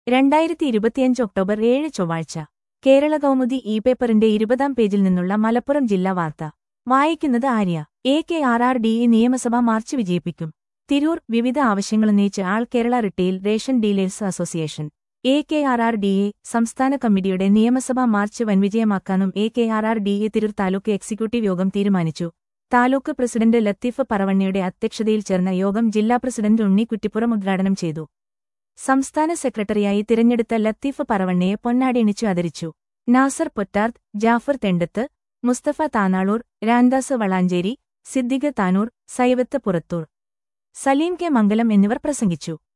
രണ്ടായിരത്തി ഇരുപത്തിയഞ്ച് ഒക്ടോബർ ഏഴ് ചൊവ്വാഴ്ച കേരള കൗമുദി ഇ പേപ്പറിന്റെ ഇരുപതാം പേജിൽ നിന്നുള്ള മലപ്പുറം ജില്ലാ വാർത്ത വായിക്കുന്നത് Arya A K R R D A നിയമസഭ മാർച്ച് വിജയിപ്പിക്കും തിരൂർ വിവിധ ആവശ്യങ്ങളുന്നയിച്ച് All Kerala Retail Ration Dealers Association A K R R D A സംസ്ഥാന കമ്മിറ്റിയുടെ നിയമസഭാ മാർച്ച് വൻവിജയമാക്കാനും A K R R D A Tirur taluk executive യോഗം തീരുമാനിച്ചു താലൂക്ക് പ്രസിഡന്റ് ലത്തീഫ് പറവണ്ണയുടെ അധ്യക്ഷതയിൽ ചേർന്ന യോഗം ജില്ലാ പ്രസിഡന്റ് ഉണ്ണി കുറ്റിപ്പുറം ഉദ്ഘാടനം ചെയ്തു സംസ്ഥാന സെക്രട്ടറിയായി തിരഞ്ഞെടുത്ത ലത്തീഫ് പറവണ്ണയെ പൊന്നാടിയണിച്ചു ആദരിച്ചു നാസർ പൊറ്റാർത്ത് ജാഫർ തെണ്ടത്ത് മുസ്തഫ താനാളൂർ രാംദാസ് വളാഞ്ചേരി സിദ്ദിഖ് താനൂർ സൈവത്ത് പുറത്തൂർ സലീം കെ മംഗലം എന്നിവർ പ്രസംഗിച്ചു